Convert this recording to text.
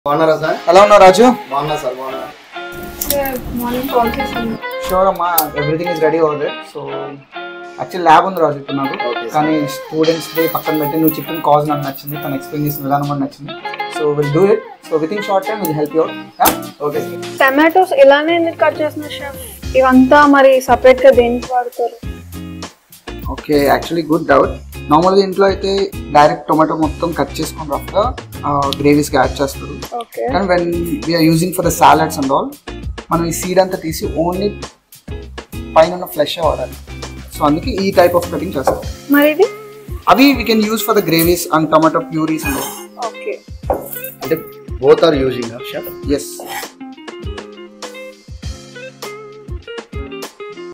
బాగున్నారా సార్ ఎలా ఉన్నావు రాజు బాగున్నా సార్ బాగున్నా సార్ మార్నింగ్ కాల్ చేశాను షూర్ అమ్మా everything is ready over so actual lab ఉంది రాజు ఇప్పుడు నాకు Okay, sir. కానీ స్టూడెంట్స్ డే పక్కన పెట్టి నువ్వు చెప్పిన కాజ్ నాకు నచ్చింది తను ఎక్స్ప్లెయిన్ చేసిన విధానం కూడా నచ్చింది so will do it so with in short time will help you okay tomatoes ఇలానే ఎందుకు కట్ చేస్తున్నారు షెఫ్ ఇవంతా మరి సపరేట్ గా దేనికి వాడతారు ఓకే యాక్చువల్లీ గుడ్ డౌట్ నార్మల్గా ఇంట్లో అయితే డైరెక్ట్ టొమాటో మొత్తం కట్ చేసుకొని రఫ్గా గ్రేవీస్కి యాడ్ చేస్తారు ఓకే కానీ when we are using for the salads and all మనం ఈ సీడ్ అంతా తీసి ఓన్లీ పైన ఉన్న ఫ్లెష్ వాడాలి సో అందుకే ఈ టైప్ ఆఫ్ కటింగ్ చేస్తాం మరి ఇది అవి we can use for the gravies and tomato purees and okay అంటే both are using chef yes